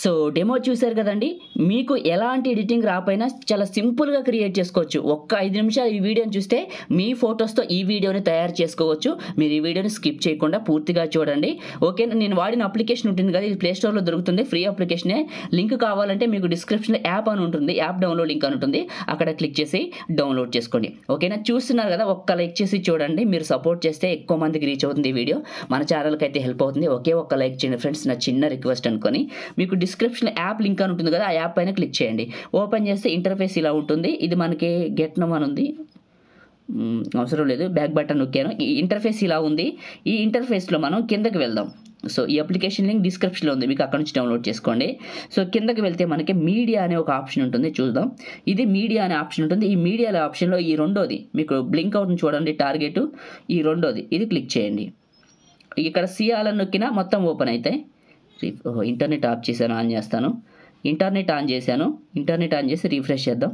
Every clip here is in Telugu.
సో డెమో చూశారు కదండి మీకు ఎలాంటి ఎడిటింగ్ రాపోయినా చాలా సింపుల్గా క్రియేట్ చేసుకోవచ్చు ఒక్క ఐదు నిమిషాలు ఈ వీడియోని చూస్తే మీ ఫొటోస్తో ఈ వీడియోని తయారు చేసుకోవచ్చు మీరు ఈ వీడియోని స్కిప్ చేయకుండా పూర్తిగా చూడండి ఓకే నేను వాడిన అప్లికేషన్ ఉంటుంది కదా ఇది ప్లే స్టోర్లో దొరుకుతుంది ఫ్రీ అప్లికేషనే లింక్ కావాలంటే మీకు డిస్క్రిప్షన్లో యాప్ అని ఉంటుంది యాప్ డౌన్లోడ్ లింక్ అని ఉంటుంది అక్కడ క్లిక్ చేసి డౌన్లోడ్ చేసుకోండి ఓకేనా చూస్తున్నారు కదా ఒక్క లైక్ చేసి చూడండి మీరు సపోర్ట్ చేస్తే ఎక్కువ మందికి రీచ్ అవుతుంది ఈ వీడియో మన ఛానల్కి అయితే హెల్ప్ అవుతుంది ఒకే ఒక్క లైక్ చేయండి ఫ్రెండ్స్ నా చిన్న రిక్వెస్ట్ అనుకొని మీకు డిస్క్రిప్షన్ యాప్ లింక్ అని ఉంటుంది కదా ఆ యాప్ పైన క్లిక్ చేయండి ఓపెన్ చేస్తే ఇంటర్ఫేస్ ఇలా ఉంటుంది ఇది మనకి గెట్ నమ్ అని ఉంది మ్, అవసరం లేదు బ్యాక్ బటన్ నొక్కాను ఈ ఇంటర్ఫేస్ ఇలా ఉంది ఈ ఇంటర్ఫేస్లో మనం కిందకి వెళ్దాం సో ఈ అప్లికేషన్ లింక్ డిస్క్రిప్షన్లో ఉంది మీకు అక్కడ నుంచి డౌన్లోడ్ చేసుకోండి సో కిందకి వెళ్తే మనకి మీడియా అనే ఒక ఆప్షన్ ఉంటుంది చూద్దాం ఇది మీడియా అనే ఆప్షన్ ఉంటుంది ఈ మీడియా అనే ఆప్షన్లో ఈ రెండోది మీకు బ్లింక్ అవుట్ని చూడండి టార్గెట్ ఈ రెండోది ఇది క్లిక్ చేయండి ఇక్కడ సిఆలని నొక్కినా మొత్తం ఓపెన్ అవుతాయి రి- ఓహో, ఇంటర్నెట్ ఆఫ్ చేశాను ఆన్ చేస్తాను ఇంటర్నెట్ ఆన్ చేశాను ఇంటర్నెట్ ఆన్ చేసి రీఫ్రెష్ చేద్దాం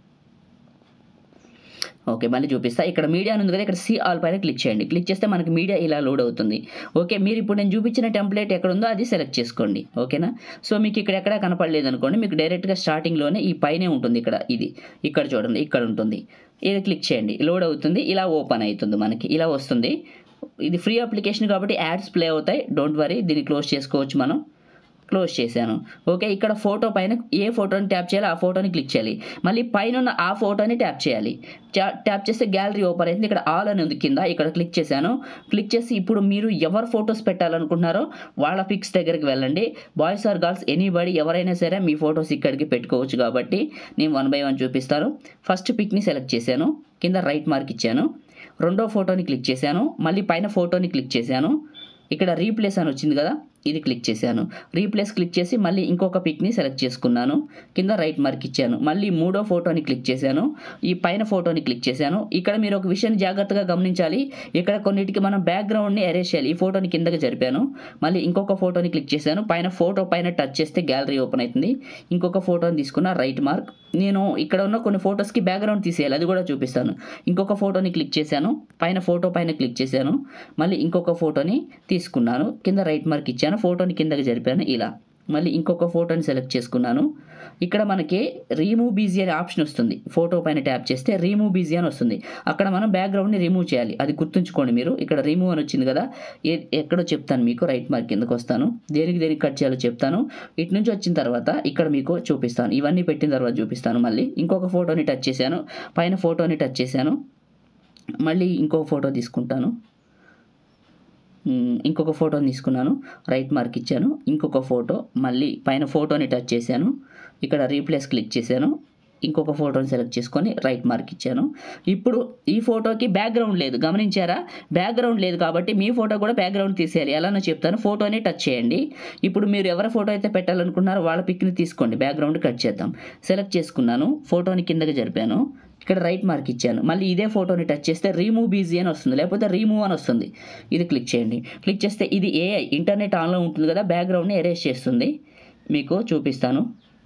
ఓకే మళ్ళీ చూపిస్తా ఇక్కడ మీడియా అని ఉంది కదా ఇక్కడ సి ఆల్ పైన క్లిక్ చేయండి క్లిక్ చేస్తే మనకి మీడియా ఇలా లోడ్ అవుతుంది ఓకే మీరు ఇప్పుడు నేను చూపించిన టెంప్లెట్ ఎక్కడ ఉందో అది సెలెక్ట్ చేసుకోండి ఓకేనా సో మీకు ఇక్కడ ఎక్కడ కనపడలేదు అనుకోండి మీకు డైరెక్ట్గా స్టార్టింగ్లోనే ఈ పైనే ఉంటుంది ఇక్కడ ఇది ఇక్కడ చూడండి ఇక్కడ ఉంటుంది ఇది క్లిక్ చేయండి లోడ్ అవుతుంది ఇలా ఓపెన్ అవుతుంది మనకి ఇలా వస్తుంది ఇది ఫ్రీ అప్లికేషన్ కాబట్టి యాడ్స్ ప్లే అవుతాయి డోంట్ వరీ దీన్ని క్లోజ్ చేసుకోవచ్చు మనం క్లోజ్ చేశాను ఓకే ఇక్కడ ఫోటో పైన ఏ ఫోటోని ట్యాప్ చేయాలి ఆ ఫోటోని క్లిక్ చేయాలి మళ్ళీ పైన ఉన్న ఆ ఫోటోని ట్యాప్ చేయాలి ట్యా- ట్యాప్ చేస్తే గ్యాలరీ ఓపెన్ అవుతుంది ఇక్కడ ఆల్ అని ఉంది కింద ఇక్కడ క్లిక్ చేశాను క్లిక్ చేసి ఇప్పుడు మీరు ఎవరు ఫొటోస్ పెట్టాలనుకుంటున్నారో వాళ్ళ పిక్స్ దగ్గరికి వెళ్ళండి బాయ్స్ ఆర్ గర్ల్స్ ఎనీబడి ఎవరైనా సరే మీ ఫొటోస్ ఇక్కడికి పెట్టుకోవచ్చు కాబట్టి నేను వన్ బై వన్ చూపిస్తాను ఫస్ట్ పిక్ని సెలెక్ట్ చేశాను కింద రైట్ మార్క్ ఇచ్చాను రెండో ఫోటోని క్లిక్ చేశాను మళ్ళీ పైన ఫోటోని క్లిక్ చేశాను ఇక్కడ రీప్లేస్ అని వచ్చింది కదా ఇది క్లిక్ చేశాను రీప్లేస్ క్లిక్ చేసి మళ్ళీ ఇంకొక పిక్ని సెలెక్ట్ చేసుకున్నాను కింద రైట్ మార్క్ ఇచ్చాను మళ్ళీ మూడో ఫోటోని క్లిక్ చేశాను ఈ పైన ఫోటోని క్లిక్ చేశాను ఇక్కడ మీరు ఒక విషయాన్ని జాగ్రత్తగా గమనించాలి ఇక్కడ కొన్నిటికి మనం బ్యాక్గ్రౌండ్ని అరేంజ్ చేయాలి ఈ ఫోటోని కిందకి జరిపాను మళ్ళీ ఇంకొక ఫోటోని క్లిక్ చేశాను పైన ఫోటో పైన టచ్ చేస్తే గ్యాలరీ ఓపెన్ అవుతుంది ఇంకొక ఫోటోని తీసుకున్న రైట్ మార్క్ నేను ఇక్కడ ఉన్న కొన్ని ఫొటోస్కి బ్యాక్గ్రౌండ్ తీసేయాలి అది కూడా చూపిస్తాను ఇంకొక ఫోటోని క్లిక్ చేశాను పైన ఫోటో పైన క్లిక్ చేశాను మళ్ళీ ఇంకొక ఫోటోని తీసుకున్నాను కింద రైట్ మార్క్ ఇచ్చాను ఫోటోని కిందకి జరిపాను ఇలా మళ్ళీ ఇంకొక ఫోటోని సెలెక్ట్ చేసుకున్నాను ఇక్కడ మనకి రీమూవ్ బీజీ అనే ఆప్షన్ వస్తుంది ఫోటో పైన ట్యాప్ చేస్తే రీమూవ్ బీజీ అని వస్తుంది అక్కడ మనం బ్యాక్గ్రౌండ్ని రిమూవ్ చేయాలి అది గుర్తుంచుకోండి మీరు ఇక్కడ రిమూవ్ అని వచ్చింది కదా ఏ ఎక్కడో చెప్తాను మీకు రైట్ మార్క్ కిందకు వస్తాను దేనికి దేనికి కట్ చేయాలో చెప్తాను ఇటు నుంచి వచ్చిన తర్వాత ఇక్కడ మీకు చూపిస్తాను ఇవన్నీ పెట్టిన తర్వాత చూపిస్తాను మళ్ళీ ఇంకొక ఫోటోని టచ్ చేశాను పైన ఫోటోని టచ్ చేశాను మళ్ళీ ఇంకొక ఫోటో తీసుకుంటాను మ్, ఇంకొక ఫోటోని తీసుకున్నాను రైట్ మార్క్ ఇచ్చాను ఇంకొక ఫోటో మళ్ళీ పైన ఫోటోని టచ్ చేశాను ఇక్కడ రీప్లేస్ క్లిక్ చేశాను ఇంకొక ఫోటోని సెలెక్ట్ చేసుకొని రైట్ మార్క్ ఇచ్చాను ఇప్పుడు ఈ ఫోటోకి బ్యాక్గ్రౌండ్ లేదు గమనించారా బ్యాక్గ్రౌండ్ లేదు కాబట్టి మీ ఫోటో కూడా బ్యాక్గ్రౌండ్ తీసేయాలి ఎలానో చెప్తాను ఫోటోని టచ్ చేయండి ఇప్పుడు మీరు ఎవరి ఫోటో అయితే పెట్టాలనుకున్నారో వాళ్ళ పిక్ని తీసుకోండి బ్యాక్గ్రౌండ్ కట్ చేద్దాం సెలెక్ట్ చేసుకున్నాను ఫోటోని కిందకి జరిపాను ఇక్కడ రైట్ మార్క్ ఇచ్చాను మళ్ళీ ఇదే ఫోటోని టచ్ చేస్తే రీమూవ్ బీజీ అని వస్తుంది లేకపోతే రీమూవ్ అని వస్తుంది ఇది క్లిక్ చేయండి క్లిక్ చేస్తే ఇది ఏఐ ఇంటర్నెట్ ఆన్లో ఉంటుంది కదా బ్యాక్గ్రౌండ్ని ఎరేజ్ చేస్తుంది మీకు చూపిస్తాను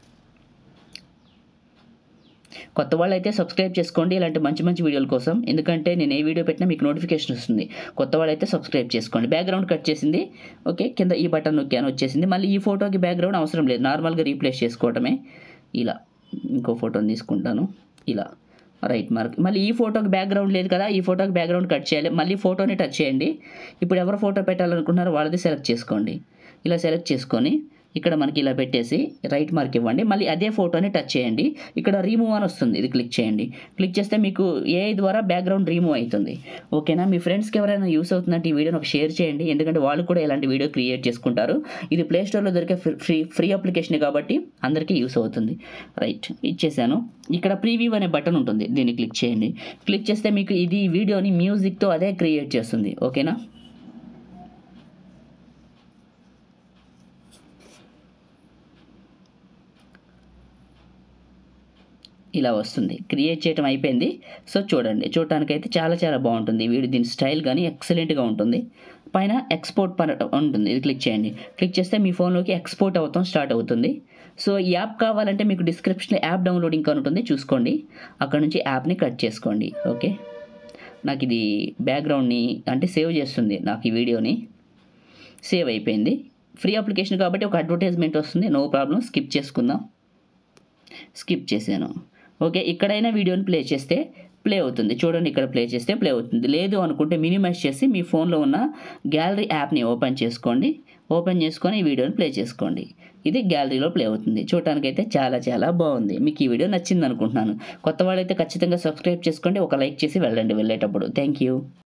కొత్త వాళ్ళు అయితే సబ్స్క్రైబ్ చేసుకోండి ఇలాంటి మంచి మంచి వీడియోల కోసం ఎందుకంటే నేను ఏ వీడియో పెట్టినా మీకు నోటిఫికేషన్ వస్తుంది కొత్త వాళ్ళు అయితే సబ్స్క్రైబ్ చేసుకోండి బ్యాక్గ్రౌండ్ కట్ చేసింది ఓకే కింద ఈ బటన్ నొక్కాను వచ్చేసింది మళ్ళీ ఈ ఫోటోకి బ్యాక్గ్రౌండ్ అవసరం లేదు నార్మల్గా రీప్లేస్ చేసుకోవటమే ఇలా ఇంకో ఫోటోని తీసుకుంటాను ఇలా రైట్ మార్క్ మళ్ళీ ఈ ఫోటోకి బ్యాక్గ్రౌండ్ లేదు కదా ఈ ఫోటోకి బ్యాక్గ్రౌండ్ కట్ చేయాలి మళ్ళీ ఫోటోని టచ్ చేయండి ఇప్పుడు ఎవరు ఫోటో పెట్టాలనుకుంటున్నారో వాళ్ళది సెలెక్ట్ చేసుకోండి ఇలా సెలెక్ట్ చేసుకొని ఇక్కడ మనకి ఇలా పెట్టేసి రైట్ మార్క్ ఇవ్వండి మళ్ళీ అదే ఫోటోని టచ్ చేయండి ఇక్కడ రిమూవ్ అని వస్తుంది ఇది క్లిక్ చేయండి క్లిక్ చేస్తే మీకు ఏఐ ద్వారా బ్యాక్గ్రౌండ్ రిమూవ్ అవుతుంది ఓకేనా మీ ఫ్రెండ్స్కి ఎవరైనా యూస్ అవుతుందంటే ఈ వీడియోని ఒక షేర్ చేయండి ఎందుకంటే వాళ్ళు కూడా ఇలాంటి వీడియో క్రియేట్ చేసుకుంటారు ఇది ప్లే స్టోర్లో దొరికే ఫ్రీ ఫ్రీ అప్లికేషన్ కాబట్టి అందరికీ యూస్ అవుతుంది రైట్ ఇచ్చేసాను ఇక్కడ ప్రీవ్యూ అనే బటన్ ఉంటుంది దీన్ని క్లిక్ చేయండి క్లిక్ చేస్తే మీకు ఇది ఈ వీడియోని మ్యూజిక్తో అదే క్రియేట్ చేస్తుంది ఓకేనా ఇలా వస్తుంది క్రియేట్ చేయడం అయిపోయింది సో చూడండి చూడటానికి అయితే చాలా చాలా బాగుంటుంది ఈ వీడియో దీని స్టైల్ కానీ ఎక్సలెంట్గా ఉంటుంది పైన ఎక్స్పోర్ట్ పర ఉంటుంది ఇది క్లిక్ చేయండి క్లిక్ చేస్తే మీ ఫోన్లోకి ఎక్స్పోర్ట్ అవుతాం స్టార్ట్ అవుతుంది సో ఈ యాప్ కావాలంటే మీకు డిస్క్రిప్షన్లో యాప్ డౌన్లోడింగ్ అని ఉంటుంది చూసుకోండి అక్కడ నుంచి యాప్ని కట్ చేసుకోండి ఓకే నాకు ఇది బ్యాక్గ్రౌండ్ని అంటే సేవ్ చేస్తుంది నాకు ఈ వీడియోని సేవ్ అయిపోయింది ఫ్రీ అప్లికేషన్ కాబట్టి ఒక అడ్వర్టైజ్మెంట్ వస్తుంది నో ప్రాబ్లం స్కిప్ చేసుకుందాం స్కిప్ చేశాను ఓకే ఇక్కడైనా వీడియోని ప్లే చేస్తే ప్లే అవుతుంది చూడండి ఇక్కడ ప్లే చేస్తే ప్లే అవుతుంది లేదు అనుకుంటే మినిమైజ్ చేసి మీ ఫోన్లో ఉన్న గ్యాలరీ యాప్ని ఓపెన్ చేసుకోండి ఓపెన్ చేసుకొని ఈ వీడియోని ప్లే చేసుకోండి ఇది గ్యాలరీలో ప్లే అవుతుంది చూడటానికైతే చాలా చాలా బాగుంది మీకు ఈ వీడియో నచ్చింది అనుకుంటున్నాను కొత్త వాళ్ళైతే ఖచ్చితంగా సబ్స్క్రైబ్ చేసుకోండి ఒక లైక్ చేసి వెళ్ళండి వెళ్ళేటప్పుడు థ్యాంక్ యూ